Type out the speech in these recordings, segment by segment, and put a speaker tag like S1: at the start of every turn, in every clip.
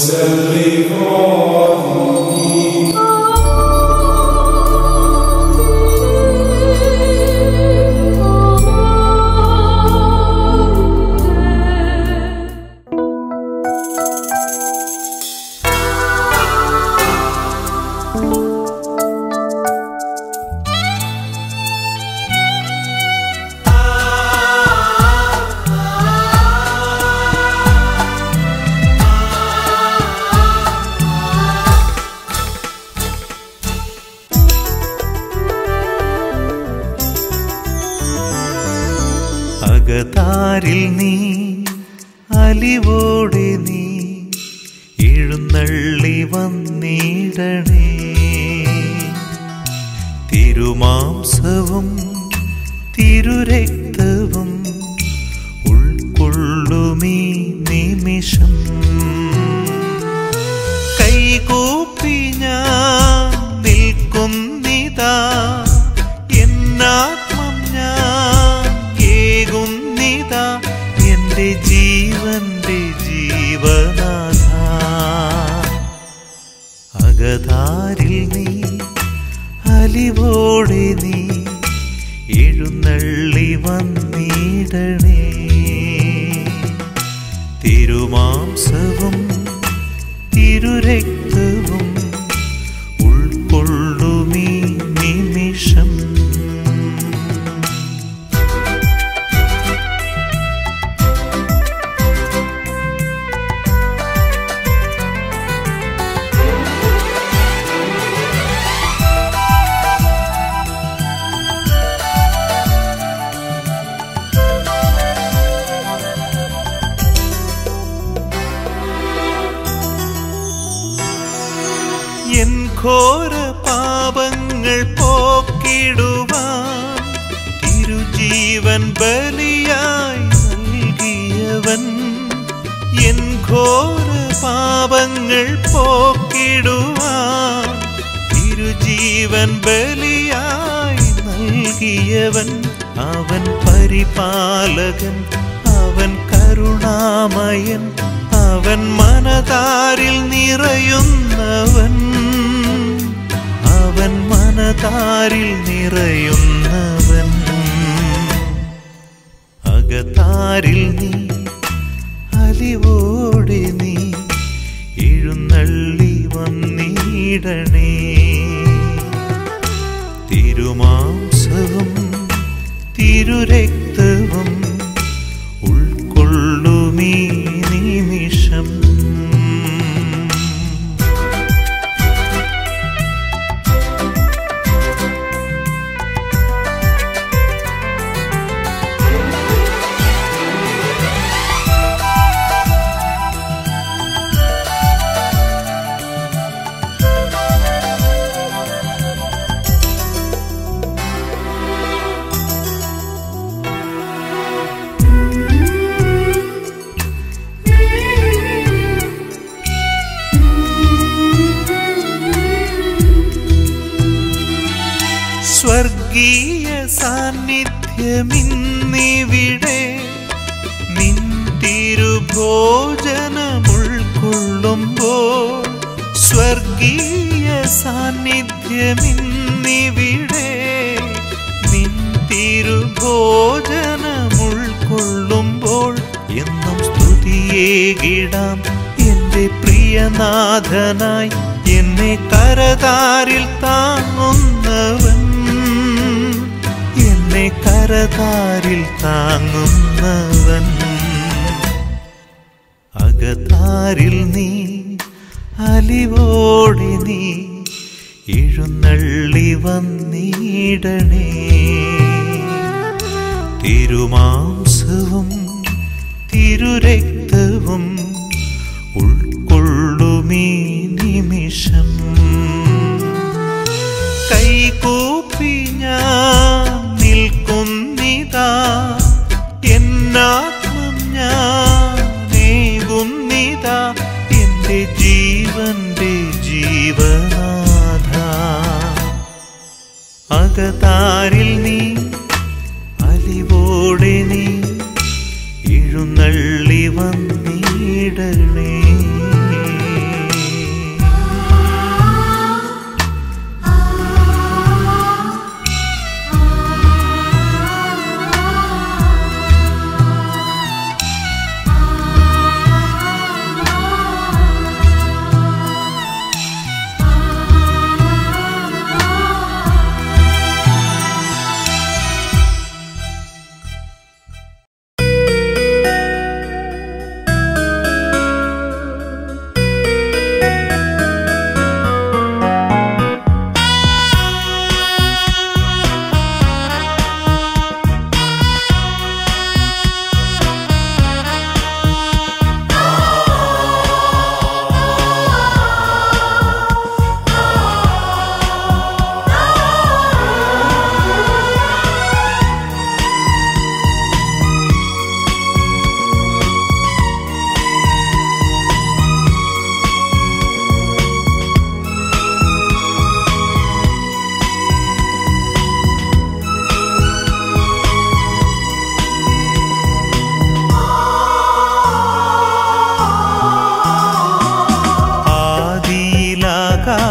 S1: അകതാരിൽ നീ അലിവോടെ നീ എഴുന്നള്ളി വന്നിടണേ തിരുമാംസവും തിരുരക്തവും ഉൾക്കൊള്ളുമീ നിമിഷം കൈകൂപ്പി ഞാൻ നിൽക്കുന്നിതാ എന്നാത്മം ഞാൻ ഏകുന്നിതാ എൻ്റെ ജീവന്റെ ജീവനാഥ അകതാരിൽ നീ അലിവോടെ നീ എഴുന്നള്ളി വന്നിടണേ തിരുമാംസവും തിരുരക്തവും ഉൾക്കൊള്ളുമീ നിമിഷം എൻ ഘോര പാപങ്ങൾ പോക്കിടുവാൻ തിരുജീവൻ ബലിയായി നൽകിയവൻ എൻ ഘോര പാപങ്ങൾ പോക്കിടുവാൻ തിരുജീവൻ ബലിയായി നൽകിയവൻ അവൻ പരിപാലകൻ അവൻ കരുണാമയൻ അവൻ മനതാരിൽ നിറയുന്നവൻ അവൻ മനതാരിൽ നിറയുന്നവൻ അകതാരിൽ നീ അലിവോടെ നീ എഴുന്നള്ളി വന്നിടണേ തിരുമാംസവും തിരുരക്തവും ഉൾക്കൊള്ളുമീ നിമിഷം സ്വർഗീയ സാന്നിധ്യമിന്നിവിടെ നിൻ തിരുഭോജനമുൾക്കൊള്ളുമ്പോൾ സ്വർഗീയ സാന്നിധ്യമിന്നിവിടെ നിൻ തിരുഭോജനമുൾക്കൊള്ളുമ്പോൾ എന്നും സ്തുതിയേകിടാം എന്റെ പ്രിയനാഥനായി എന്നെ കരതാരിൽ താങ്ങുന്നവൻ എന്നെ കരതാരിൽ താങ്ങുന്നവൻ അകതാരിൽ നീ അലിവോടെ നീ എഴുന്നള്ളി വന്നിടണേ തിരുമാംസവും തിരുരക്തവും ഉൾക്കൊള്ളുമീ നിമിഷം കൈകൂപ്പി ഞാൻ നിൽക്കുന്നിതാ എന്നാത്മം ഞാനേകുന്നിതാ എൻ്റെ ജീവന്റെ ജീവനാഥ അകതാരിൽ നീ അലിവോടെ നീ എഴുന്നള്ളി വന്നിടണേ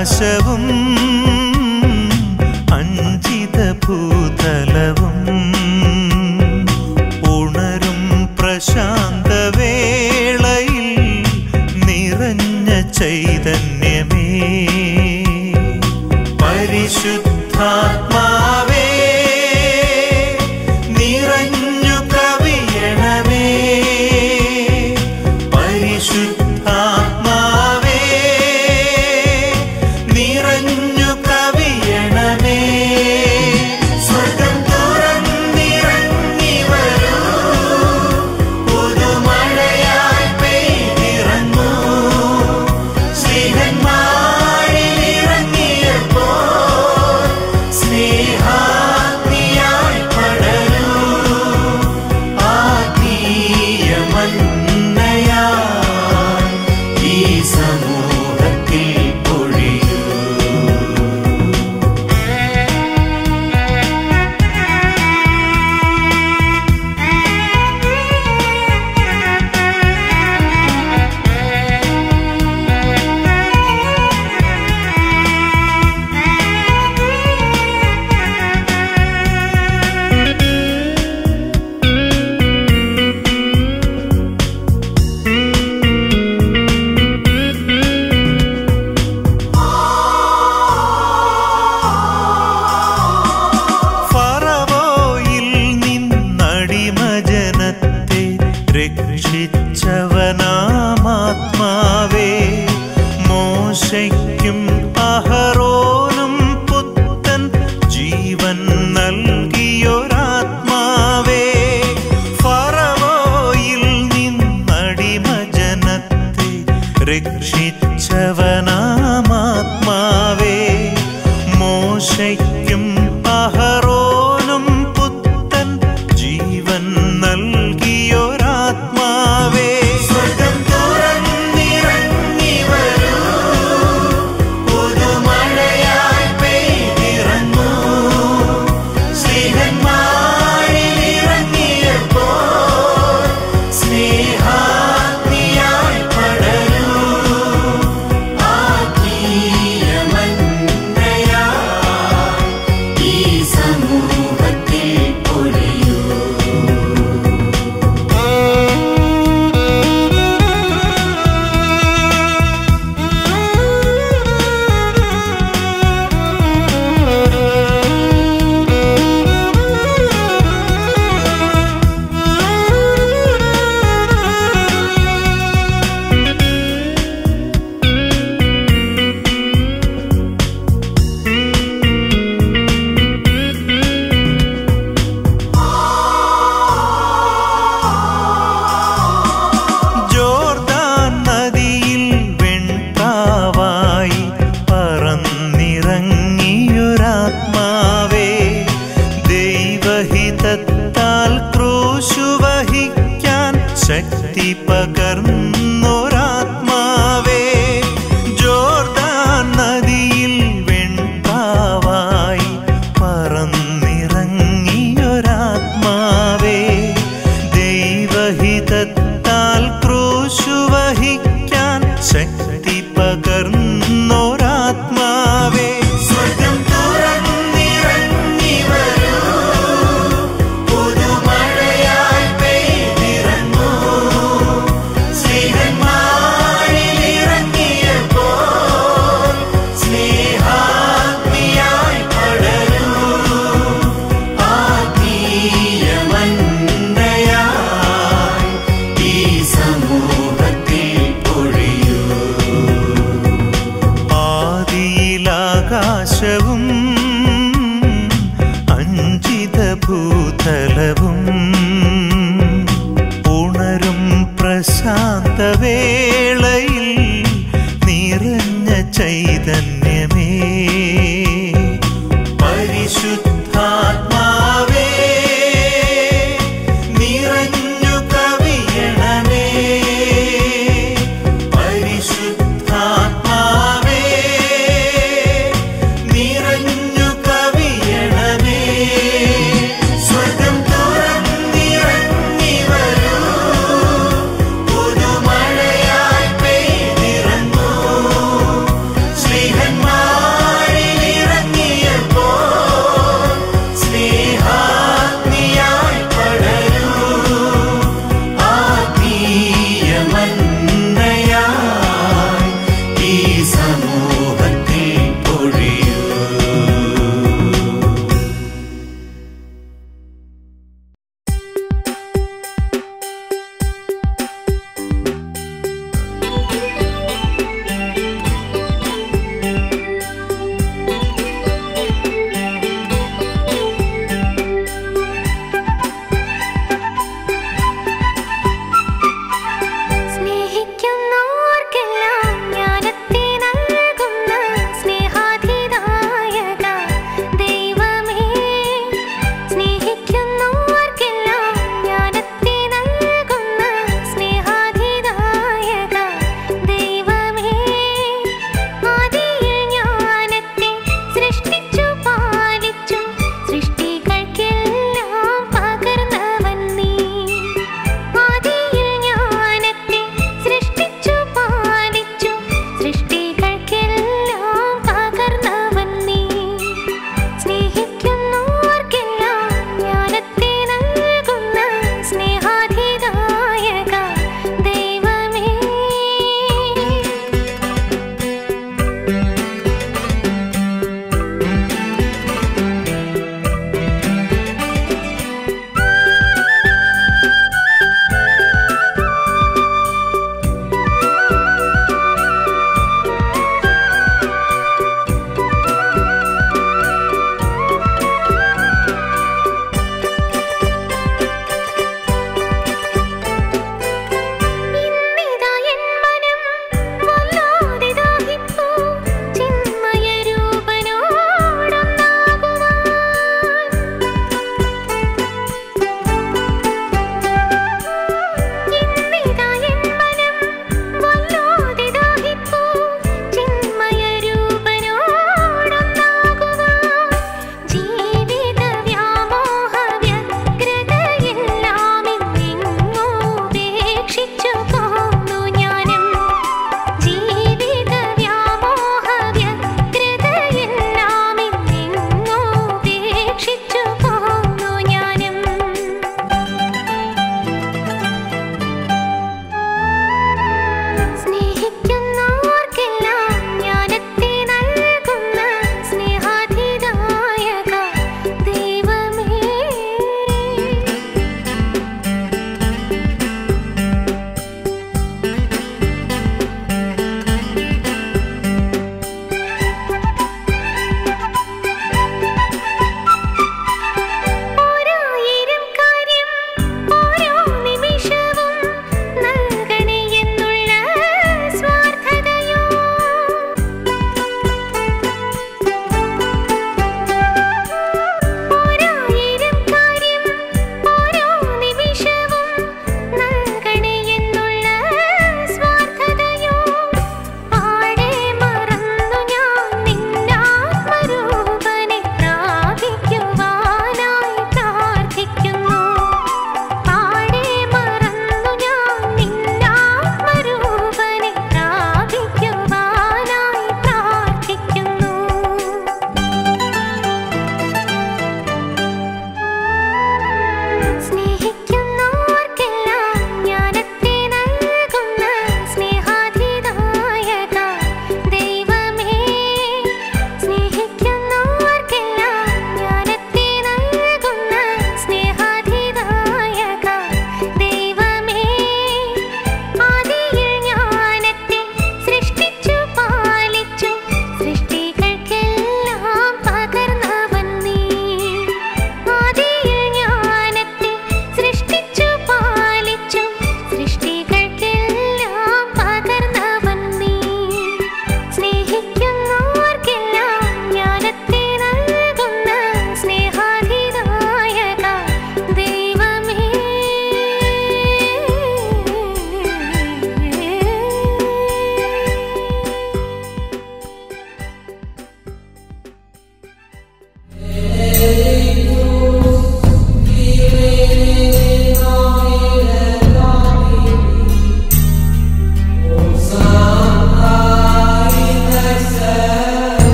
S1: നീലാകാശവും അഞ്ചിത ഭൂതലവും ഉണരും പ്രശാന്ത വേളയിൽ നിറഞ്ഞ ചൈതന്യമേ പരിശുദ്ധാത്മാവേ നിറഞ്ഞു കവിയണമേ പരിശുദ്ധാത്മാവേ നിറഞ്ഞു കവിയണമേ സ്വർഗം തുറന്നിറങ്ങി വരൂ പുതുമഴയായി പെയ്തിറങ്ങൂ സ്നേഹന്മാരിലിറങ്ങിയപ്പോൾ സ്നേഹാഗ്നിയായി പടരൂ ആത്മീയമന്നയായി ഈ സമൂഹത്തിൽ പൊഴിയൂ ഫറവോയിൽ നിന്നടിമജനത്തെ രക്ഷിച്ചവനാമാത്മാവേ മോശയ്ക്കും അഹറോനും പുത്തൻ ജീവൻ നൽകിയൊരാത്മാവേ ഫറവോയിൽ നിന്നടിമജനത്തെ രക്ഷിച്ചവനാമാത്മാവേ മോശയ്ക്കും അഹറോനും പുത്തൻ ജീവൻ നൽകിയൊരാത്മാവേ സ്വർഗം തുറന്നിറങ്ങി വരൂ പുതുമഴയായി പെയ്തിറങ്ങൂ സ്നേഹന്മാരിലിറങ്ങിയപ്പോൾ സ്നേഹാഗ്നിയായി പടരൂ ആത്മീയമന്നയായി ഈ സമൂഹത്തിൽ പൊഴിയൂ ജോർദാൻ നദിയിൽ വെൺപ്രാവായി പറന്നിറങ്ങിയൊരാത്മാവേ ദൈവഹിതത്താൽ ക്രൂശു വഹിക്കാൻ ശക്തി പകർന്നൊരാത്മാവേ ജോർദാൻ നദിയിൽ വെൺപ്രാവായി പറന്നിറങ്ങിയൊരാത്മാവേ ദൈവഹിതത്താൽ ക്രൂശു വഹിക്കാൻ ശക്തി പകർന്നൊരാത്മാവേ സ്വർഗം തുറന്നിറങ്ങി വരൂ പുതുമഴയായി പെയ്തിറങ്ങൂ സ്നേഹന്മാരിലിറങ്ങിയപ്പോൾ സ്നേഹാഗ്നിയായി പടരൂ ആത്മീയമന്നയായി ഈ സമൂഹത്തിൽ പൊഴിയൂ ആദിയിലാകാശവും അഞ്ചിത ഭൂതലവും ഉണരും പ്രശാന്ത വേളയിൽ നിറഞ്ഞ ചൈതന്യമേ